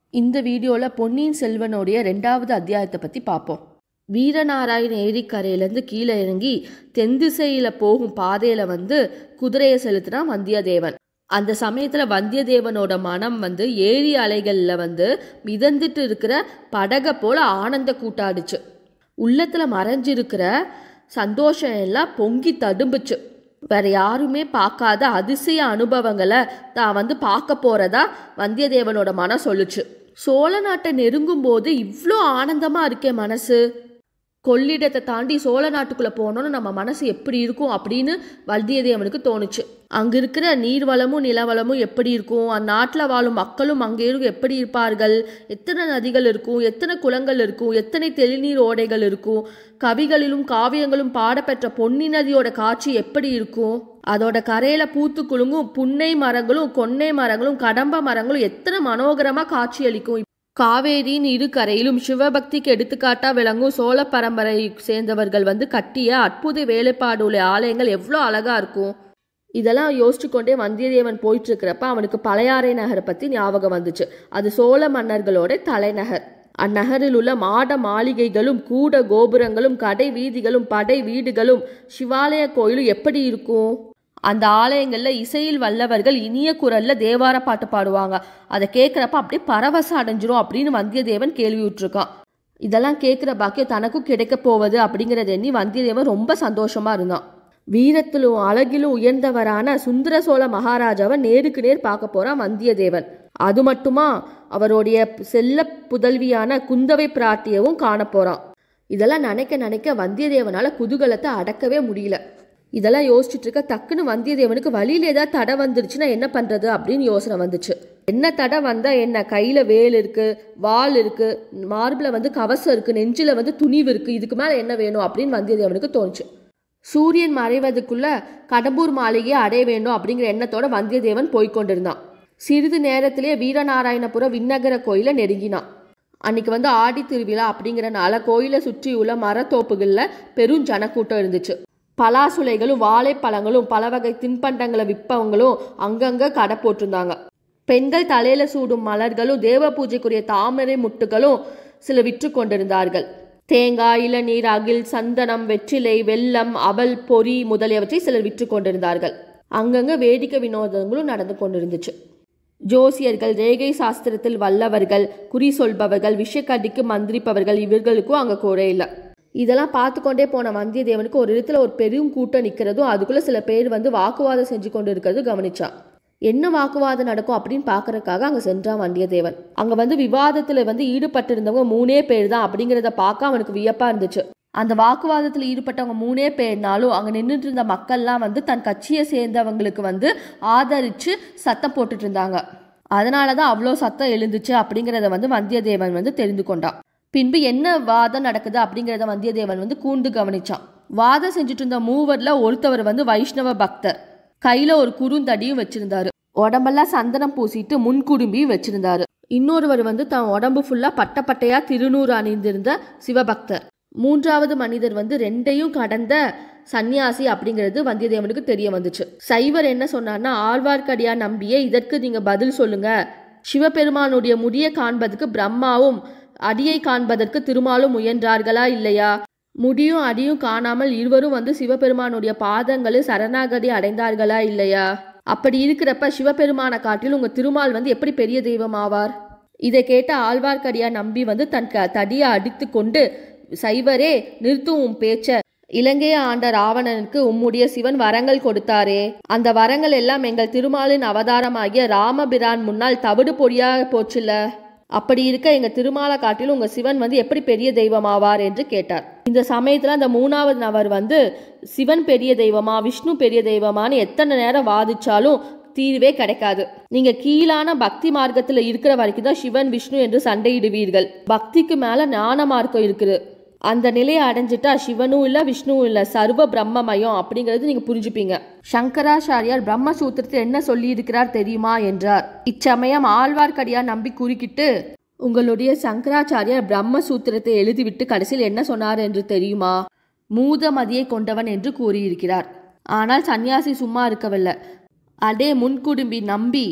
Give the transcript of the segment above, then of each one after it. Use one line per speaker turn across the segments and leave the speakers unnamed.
இந்த வீடியோவில் பொன்னியின் செல்வனுடைய ரெண்டாவது அத்தியாயத்தை பற்றி பார்ப்போம் வீரநாராயண ஏரிக்கரையிலேருந்து கீழே இறங்கி தென் திசையில் போகும் பாதையில் வந்து குதிரையை செலுத்தினான் வந்தியத்தேவன் அந்த சமயத்தில் வந்தியத்தேவனோட மனம் வந்து ஏரி அலைகளில் வந்து மிதந்துட்டு இருக்கிற படகை போல ஆனந்த கூட்டாடுச்சு உள்ளத்தில் மறைஞ்சிருக்கிற சந்தோஷம் எல்லாம் பொங்கி தடும்புச்சு வேற யாருமே பார்க்காத அதிசய அனுபவங்களை தான் வந்து பார்க்க போறதா வந்தியத்தேவனோட மனம் சொல்லுச்சு சோழ நாட்டை நெருங்கும் போது இவ்வளோ ஆனந்தமா இருக்கே மனசு கொள்ளிடத்தை தாண்டி சோழ நாட்டுக்குள்ள போனோன்னு நம்ம மனசு எப்படி இருக்கும் அப்படின்னு வந்தியத்தேவனுக்கு தோணுச்சு அங்க இருக்கிற நீர்வளமும் நிலவளமும் எப்படி இருக்கும் அந்நாட்டில் வாழும் மக்களும் அங்கே இருக்கும் எப்படி இருப்பார்கள் எத்தனை நதிகள் இருக்கும் எத்தனை குளங்கள் இருக்கும் எத்தனை தெளிநீர் ஓடைகள் இருக்கும் கவிகளிலும் காவியங்களும் பாடப்பெற்ற பொன்னி நதியோட காட்சி எப்படி இருக்கும் அதோட கரையில பூத்து குலுங்கும் புன்னை மரங்களும் கொன்னை மரங்களும் கடம்ப மரங்களும் எத்தனை மனோகரமா காட்சியளிக்கும் காவேரியின் இரு கரையிலும் சிவபக்திக்கு எடுத்துக்காட்டா விளங்கும் சோழ பரம்பரை சேர்ந்தவர்கள் வந்து கட்டிய அற்புத வேலைப்பாடு உள்ள ஆலயங்கள் எவ்வளோ அழகா இருக்கும் இதெல்லாம் யோசிச்சு கொண்டே வந்தியத்தேவன் போயிட்டு இருக்கிறப்ப அவனுக்கு பழையாறை நகரை பத்தி ஞாபகம் வந்துச்சு அது சோழ மன்னர்களோட தலைநகர் அந்நகரில் உள்ள மாட மாளிகைகளும் கூட கோபுரங்களும் கடை வீதிகளும் படை வீடுகளும் சிவாலய கோயிலும் எப்படி இருக்கும் அந்த ஆலயங்களில் இசையில் வல்லவர்கள் இனிய குரல்ல தேவார பாட்டு பாடுவாங்க அதை கேட்குறப்ப அப்படியே பரவசம் அடைஞ்சிரும் அப்படின்னு வந்தியத்தேவன் கேள்வியுற்றிருக்கான் இதெல்லாம் கேட்குற பாக்கியம் தனக்கும் கிடைக்க போவது அப்படிங்கிறத எண்ணி வந்தியத்தேவன் ரொம்ப சந்தோஷமா இருந்தான் வீரத்திலும் அழகிலும் உயர்ந்தவரான சுந்தர சோழ மகாராஜாவை நேருக்கு நேர் பார்க்க போறான் வந்தியத்தேவன் அது மட்டுமா அவருடைய செல்ல புதல்வியான குந்தவை பிராட்டியவும் காண போறான் இதெல்லாம் நினைக்க நினைக்க வந்தியத்தேவனால குதூகலத்தை அடக்கவே முடியல இதெல்லாம் யோசிச்சுட்டு இருக்க டக்குன்னு வந்தியத்தேவனுக்கு வழியில ஏதாவது தடை வந்துருச்சுன்னா என்ன பண்றது அப்படின்னு யோசனை வந்துச்சு என்ன தடை வந்தா என்ன கையில வேல் இருக்கு வால் இருக்கு மார்பில் வந்து கவசம் இருக்கு நெஞ்சில வந்து துணிவு இருக்கு இதுக்கு மேல என்ன வேணும் அப்படின்னு வந்தியத்தேவனுக்கு தோணுச்சு சூரியன் மறைவதுக்குள்ள கடம்பூர் மாளிகையை அடைய வேண்டும் அப்படிங்கிற எண்ணத்தோட வந்தியத்தேவன் போய்கொண்டிருந்தான் சிறிது நேரத்திலே வீரநாராயணபுர விண்ணகர கோயிலை நெருங்கினான் அன்னைக்கு வந்து ஆடி திருவிழா அப்படிங்கிறனால கோயிலை சுற்றியுள்ள மரத்தோப்புகளில் பெரும் ஜனக்கூட்டம் இருந்துச்சு பலாசுலைகளும் வாழைப்பழங்களும் பல வகை தின்பண்டங்களை விற்பவங்களும் அங்கங்கே கடை போட்டிருந்தாங்க பெண்கள் தலையில சூடும் மலர்களும் தேவ பூஜைக்குரிய தாமரை முட்டுகளும் சில விற்று கொண்டிருந்தார்கள் தேங்காய் இளநீர் அகில் சந்தனம் வெற்றிலை வெல்லம் அவல் பொறி முதலியவற்றை சிலர் விற்று கொண்டிருந்தார்கள் அங்கங்க வேடிக்கை வினோதங்களும் நடந்து கொண்டிருந்துச்சு ஜோசியர்கள் ரேகை சாஸ்திரத்தில் வல்லவர்கள் குறி சொல்பவர்கள் விஷக்கடிக்கு மந்திரிப்பவர்கள் இவர்களுக்கும் அங்கே குறையில்லை இதெல்லாம் பார்த்து கொண்டே போன வந்தியத்தேவனுக்கு ஒரு இடத்துல ஒரு பெரும் கூட்டம் நிற்கிறதும் அதுக்குள்ள சில பேர் வந்து வாக்குவாதம் செஞ்சு கொண்டு இருக்கிறது கவனிச்சான் என்ன வாக்குவாதம் நடக்கும் அப்படின்னு பார்க்கறதுக்காக அங்கே சென்றான் வந்தியத்தேவன் அங்கே வந்து விவாதத்தில் வந்து ஈடுபட்டிருந்தவங்க மூணே பேர் தான் அப்படிங்கிறத பார்க்க அவனுக்கு வியப்பாக இருந்துச்சு அந்த வாக்குவாதத்தில் ஈடுபட்டவங்க மூணே பேர்னாலும் அங்கே நின்றுட்டு இருந்த மக்கள்லாம் வந்து தன் கட்சியை சேர்ந்தவங்களுக்கு வந்து ஆதரித்து சத்தம் போட்டுட்டு இருந்தாங்க அதனால தான் அவ்வளோ சத்தம் எழுந்துச்சு அப்படிங்கிறத வந்து வந்தியத்தேவன் வந்து தெரிந்து கொண்டான் பின்பு என்ன வாதம் நடக்குது அப்படிங்கிறத வந்தியத்தேவன் வந்து கூர்ந்து கவனிச்சான் வாதம் செஞ்சுட்டு இருந்த மூவர்ல ஒருத்தவர் வந்து வைஷ்ணவ பக்தர் கையில ஒரு குறுந்தடியும் வச்சிருந்தாரு உடம்பெல்லாம் சந்தனம் பூசிட்டு முன்குடும்பியும் வச்சிருந்தாரு இன்னொருவர் வந்து தன் உடம்பு ஃபுல்லா பட்ட பட்டையா திருநூறு அணிந்திருந்த சிவபக்தர் மூன்றாவது மனிதர் வந்து ரெண்டையும் கடந்த சந்நியாசி அப்படிங்கிறது வந்தியத்தேவனுக்கு தெரிய வந்துச்சு சைவர் என்ன சொன்னார்னா ஆழ்வார்க்கடியா நம்பியே இதற்கு நீங்க பதில் சொல்லுங்க சிவபெருமானுடைய முடிய காண்பதற்கு பிரம்மாவும் அடியை காண்பதற்கு திருமாலும் முயன்றார்களா இல்லையா முடியும் அடியும் காணாமல் இருவரும் வந்து சிவபெருமானுடைய பாதங்களில் சரணாகதி அடைந்தார்களா இல்லையா அப்படி இருக்கிறப்ப சிவபெருமான காட்டில் உங்க திருமால் வந்து எப்படி பெரிய தெய்வம் ஆவார் இதை கேட்ட ஆழ்வார்க்கடியா நம்பி வந்து தன் க தடியை அடித்து கொண்டு சைவரே நிறுத்தும் உன் பேச்ச இலங்கையை ஆண்ட ராவணனுக்கு உம்முடைய சிவன் வரங்கள் கொடுத்தாரே அந்த வரங்கள் எல்லாம் எங்கள் திருமாலின் அவதாரமாகிய ராமபிரான் முன்னால் தவிடு பொடியா போச்சுல்ல அப்படி இருக்க எங்க திருமாலை காட்டிலும் உங்க சிவன் வந்து எப்படி பெரிய தெய்வம் ஆவார் என்று கேட்டார் இந்த சமயத்துல அந்த மூணாவது நபர் வந்து சிவன் பெரிய தெய்வமா விஷ்ணு பெரிய தெய்வமான்னு எத்தனை நேரம் வாதிச்சாலும் தீர்வே கிடைக்காது நீங்க கீழான பக்தி மார்க்கத்துல இருக்கிற வரைக்கும் தான் சிவன் விஷ்ணு என்று சண்டையிடுவீர்கள் பக்திக்கு மேல ஞான மார்க்கம் இருக்குது அந்த நிலையை அடைஞ்சிட்டா சிவனும் இல்ல விஷ்ணுவும் இல்ல சர்வ பிரம்மமயம் அப்படிங்கிறது நீங்க புரிஞ்சுப்பீங்க சங்கராச்சாரியார் பிரம்மசூத்திரத்தில் என்ன சொல்லி இருக்கிறார் தெரியுமா என்றார் இச்சமயம் ஆழ்வார்க்கடியார் நம்பி குறுக்கிட்டு உங்களுடைய சங்கராச்சாரியார் பிரம்மசூத்திரத்தை எழுதிவிட்டு கடைசியில் என்ன சொன்னார் என்று தெரியுமா மூதமதியை கொண்டவன் என்று கூறியிருக்கிறார் ஆனால் சன்னியாசி சும்மா இருக்கவில்லை அடே முன்குடும்பி நம்பி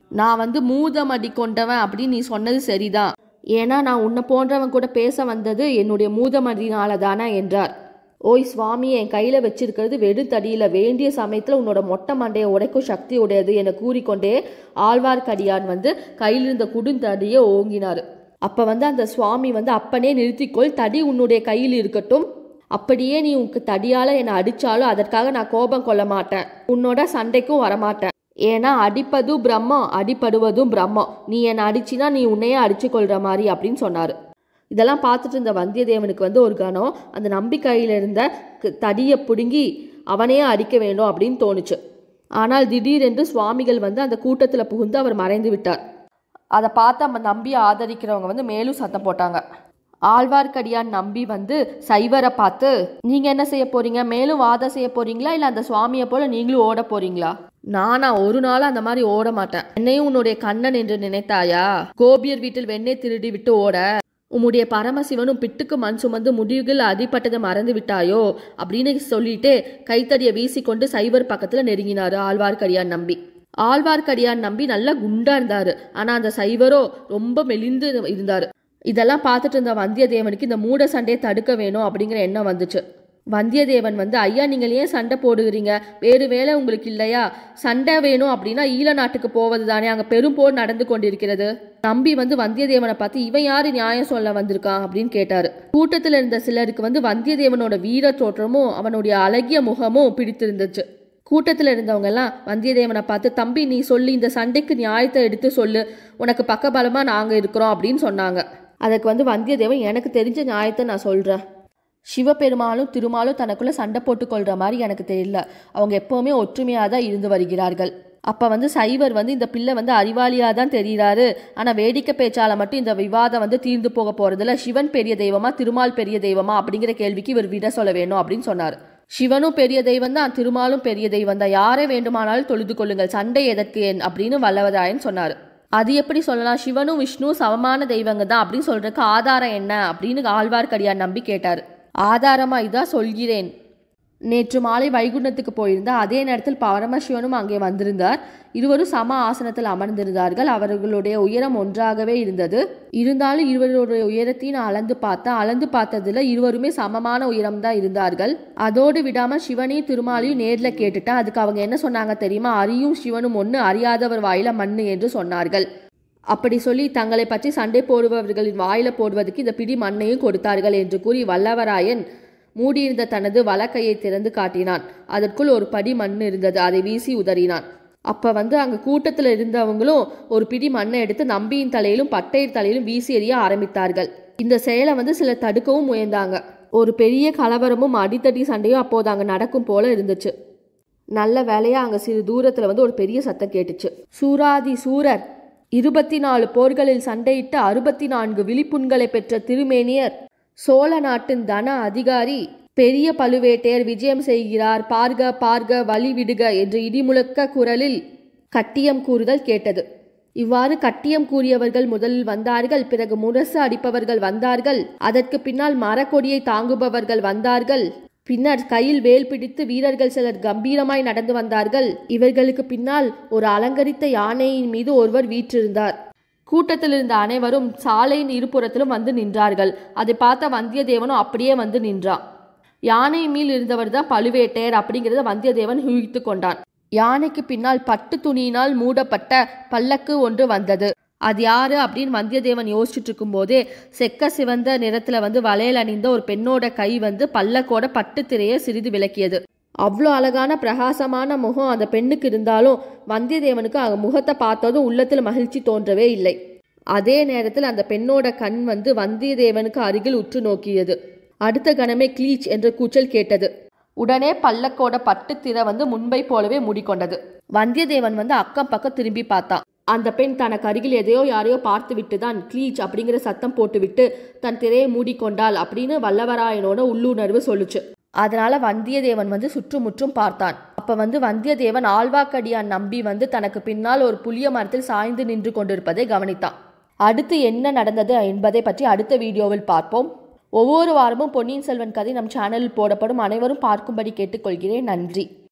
நான் வந்து மூதமடி கொண்டவன் அப்படின்னு நீ சொன்னது சரிதான் ஏன்னா நான் உன்னை போன்றவன் கூட பேச வந்தது என்னுடைய மூதமடினால தானே என்றார் ஓய் சுவாமி என் கையில் வச்சிருக்கிறது வெறும் தடியில் வேண்டிய சமயத்தில் உன்னோட மொட்டை மண்டையை உடைக்கும் சக்தி உடையது என கூறிக்கொண்டே ஆழ்வார்க்கடியான் வந்து கையில் இருந்த குடுந்தடியை ஓங்கினார் அப்போ வந்து அந்த சுவாமி வந்து அப்பனே நிறுத்திக்கொள் தடி உன்னுடைய கையில் இருக்கட்டும் அப்படியே நீ உனக்கு தடியால் என்னை அடித்தாலும் அதற்காக நான் கோபம் கொள்ள மாட்டேன் உன்னோட சண்டைக்கும் வரமாட்டேன் ஏன்னா அடிப்பதும் பிரம்மம் அடிப்படுவதும் பிரம்மம் நீ என்னை அடிச்சினா நீ உன்னையே அடிச்சு கொள்கிற மாதிரி அப்படின்னு சொன்னார் இதெல்லாம் பார்த்துட்டு இருந்த வந்தியத்தேவனுக்கு வந்து ஒரு கணம் அந்த நம்பிக்கையில் இருந்த க- தடியை பிடுங்கி அவனையே அடிக்க வேண்டும் அப்படின்னு தோணுச்சு ஆனால் திடீரென்று சுவாமிகள் வந்து அந்த கூட்டத்தில் புகுந்து அவர் மறைந்து விட்டார் அதை பார்த்து நம்ம நம்பி ஆதரிக்கிறவங்க வந்து மேலும் சத்தம் போட்டாங்க ஆழ்வார்க்கடியான் நம்பி வந்து சைவரை பார்த்து நீங்க என்ன செய்ய போறீங்க மேலும் வாதம் செய்ய போறீங்களா இல்ல அந்த சுவாமியை போல நீங்களும் ஓட போறீங்களா நானா ஒரு நாள் அந்த மாதிரி ஓட மாட்டேன் என்னையும் உன்னுடைய கண்ணன் என்று நினைத்தாயா கோபியர் வீட்டில் வெண்ணெய் திருடி விட்டு ஓட உம்முடைய பரமசிவனும் பிட்டுக்கு மண் சுமந்து முடிவுகள் அடிப்பட்டதை மறந்து விட்டாயோ அப்படின்னு சொல்லிட்டு கைத்தடியை வீசிக்கொண்டு சைவர் பக்கத்துல நெருங்கினாரு ஆழ்வார்க்கடியான் நம்பி ஆழ்வார்க்கடியான் நம்பி நல்லா குண்டா இருந்தாரு ஆனா அந்த சைவரோ ரொம்ப மெலிந்து இருந்தாரு இதெல்லாம் பார்த்துட்டு இருந்த வந்தியத்தேவனுக்கு இந்த மூட சண்டையை தடுக்க வேணும் அப்படிங்கிற எண்ணம் வந்துச்சு வந்தியத்தேவன் வந்து ஐயா நீங்கள் ஏன் சண்டை போடுகிறீங்க வேறு வேலை உங்களுக்கு இல்லையா சண்டை வேணும் அப்படின்னா ஈழ நாட்டுக்கு போவது தானே அங்கே பெரும் போர் நடந்து கொண்டிருக்கிறது தம்பி வந்து வந்தியத்தேவனை பார்த்து இவன் யாரு நியாயம் சொல்ல வந்திருக்கான் அப்படின்னு கேட்டாரு கூட்டத்தில் இருந்த சிலருக்கு வந்து வந்தியத்தேவனோட வீர தோற்றமும் அவனுடைய அழகிய முகமும் பிடித்திருந்துச்சு கூட்டத்தில் இருந்தவங்க எல்லாம் வந்தியத்தேவனை பார்த்து தம்பி நீ சொல்லி இந்த சண்டைக்கு நியாயத்தை எடுத்து சொல்லு உனக்கு பக்கபலமா நாங்க இருக்கிறோம் அப்படின்னு சொன்னாங்க அதுக்கு வந்து வந்தியத்தேவன் எனக்கு தெரிஞ்ச நியாயத்தை நான் சொல்றேன் சிவபெருமாளும் திருமாலும் தனக்குள்ள சண்டை போட்டுக்கொள்ற மாதிரி எனக்கு தெரியல அவங்க எப்பவுமே ஒற்றுமையாக தான் இருந்து வருகிறார்கள் அப்ப வந்து சைவர் வந்து இந்த பிள்ளை வந்து அறிவாளியா தான் தெரிகிறாரு ஆனா வேடிக்கை பேச்சால மட்டும் இந்த விவாதம் வந்து தீர்ந்து போக போறதுல சிவன் பெரிய தெய்வமா திருமால் பெரிய தெய்வமா அப்படிங்கிற கேள்விக்கு இவர் விட சொல்ல வேணும் அப்படின்னு சொன்னார் சிவனும் பெரிய தெய்வம் தான் திருமாலும் பெரிய தெய்வம் தான் யாரை வேண்டுமானாலும் தொழுது கொள்ளுங்கள் சண்டை எதற்கு என் அப்படின்னு வல்லவராயன் சொன்னார் அது எப்படி சொல்லலாம் சிவனும் விஷ்ணு சமமான தெய்வங்க தான் அப்படின்னு சொல்றதுக்கு ஆதாரம் என்ன அப்படின்னு ஆழ்வார்க்கடியான் நம்பி கேட்டார் ஆதாரமா இதான் சொல்கிறேன் நேற்று மாலை வைகுண்டத்துக்கு போயிருந்த அதே நேரத்தில் பரமசிவனும் அங்கே வந்திருந்தார் இருவரும் சம ஆசனத்தில் அமர்ந்திருந்தார்கள் அவர்களுடைய உயரம் ஒன்றாகவே இருந்தது இருந்தாலும் இருவருடைய உயரத்தையும் நான் அளந்து பார்த்தேன் அளந்து பார்த்ததுல இருவருமே சமமான உயரம் தான் இருந்தார்கள் அதோடு விடாம சிவனையும் திருமாலையும் நேர்ல கேட்டுட்டேன் அதுக்கு அவங்க என்ன சொன்னாங்க தெரியுமா அரியும் சிவனும் ஒன்று அறியாதவர் வாயில மண்ணு என்று சொன்னார்கள் அப்படி சொல்லி தங்களை பற்றி சண்டை போடுபவர்களின் வாயில போடுவதற்கு இந்த பிடி மண்ணையும் கொடுத்தார்கள் என்று கூறி வல்லவராயன் மூடியிருந்த தனது வலக்கையை திறந்து காட்டினான் அதற்குள் ஒரு படி மண் இருந்தது அதை வீசி உதறினான் அப்ப வந்து அங்க கூட்டத்தில் இருந்தவங்களும் ஒரு பிடி மண்ணை எடுத்து நம்பியின் தலையிலும் பட்டையர் தலையிலும் வீசி எறிய ஆரம்பித்தார்கள் இந்த செயலை வந்து சிலர் தடுக்கவும் முயன்றாங்க ஒரு பெரிய கலவரமும் அடித்தடி சண்டையும் அப்போது அங்க நடக்கும் போல இருந்துச்சு நல்ல வேலையா அங்க சிறு தூரத்துல வந்து ஒரு பெரிய சத்தம் கேட்டுச்சு சூராதி சூரர் இருபத்தி நாலு போர்களில் சண்டையிட்டு அறுபத்தி நான்கு விழிப்புண்களை பெற்ற திருமேனியர் சோழ நாட்டின் தன அதிகாரி பெரிய பழுவேட்டையர் விஜயம் செய்கிறார் பார்க பார்க வழி விடுக என்று இடிமுழக்க குரலில் கட்டியம் கூறுதல் கேட்டது இவ்வாறு கட்டியம் கூறியவர்கள் முதலில் வந்தார்கள் பிறகு முரசு அடிப்பவர்கள் வந்தார்கள் அதற்கு பின்னால் மரக்கொடியை தாங்குபவர்கள் வந்தார்கள் பின்னர் கையில் வேல் பிடித்து வீரர்கள் சிலர் கம்பீரமாய் நடந்து வந்தார்கள் இவர்களுக்கு பின்னால் ஒரு அலங்கரித்த யானையின் மீது ஒருவர் வீற்றிருந்தார் கூட்டத்தில் இருந்த அனைவரும் சாலையின் இருபுறத்திலும் வந்து நின்றார்கள் அதை பார்த்த வந்தியத்தேவனும் அப்படியே வந்து நின்றான் யானை மேல் இருந்தவர் தான் பழுவேட்டையர் அப்படிங்கிறத வந்தியத்தேவன் ஊகித்து கொண்டான் யானைக்கு பின்னால் பட்டு துணியினால் மூடப்பட்ட பல்லக்கு ஒன்று வந்தது அது யாரு அப்படின்னு வந்தியத்தேவன் யோசிச்சுட்டு இருக்கும்போதே செக்க சிவந்த நிறத்துல வந்து வளையல் அணிந்த ஒரு பெண்ணோட கை வந்து பல்லக்கோட பட்டு திரையை சிறிது விளக்கியது அவ்வளோ அழகான பிரகாசமான முகம் அந்த பெண்ணுக்கு இருந்தாலும் வந்தியத்தேவனுக்கு அந்த முகத்தை பார்த்ததும் உள்ளத்தில் மகிழ்ச்சி தோன்றவே இல்லை அதே நேரத்தில் அந்த பெண்ணோட கண் வந்து வந்தியத்தேவனுக்கு அருகில் உற்று நோக்கியது அடுத்த கணமே கிளீச் என்ற கூச்சல் கேட்டது உடனே பல்லக்கோட பட்டு திரை வந்து முன்பை போலவே மூடிக்கொண்டது வந்தியத்தேவன் வந்து அக்கம் பக்கம் திரும்பி பார்த்தான் அந்த பெண் தனக்கு அருகில் எதையோ யாரையோ பார்த்து விட்டு தான் க்ளீச் அப்படிங்கிற சத்தம் போட்டுவிட்டு தன் திரையை மூடிக்கொண்டாள் அப்படின்னு வல்லவராயனோட உள்ளுணர்வு சொல்லுச்சு அதனால வந்தியத்தேவன் வந்து சுற்றுமுற்றும் பார்த்தான் அப்ப வந்து வந்தியத்தேவன் ஆழ்வாக்கடியான் நம்பி வந்து தனக்கு பின்னால் ஒரு புளிய மரத்தில் சாய்ந்து நின்று கொண்டிருப்பதை கவனித்தான் அடுத்து என்ன நடந்தது என்பதை பற்றி அடுத்த வீடியோவில் பார்ப்போம் ஒவ்வொரு வாரமும் பொன்னியின் செல்வன் கதை நம் சேனலில் போடப்படும் அனைவரும் பார்க்கும்படி கேட்டுக்கொள்கிறேன் நன்றி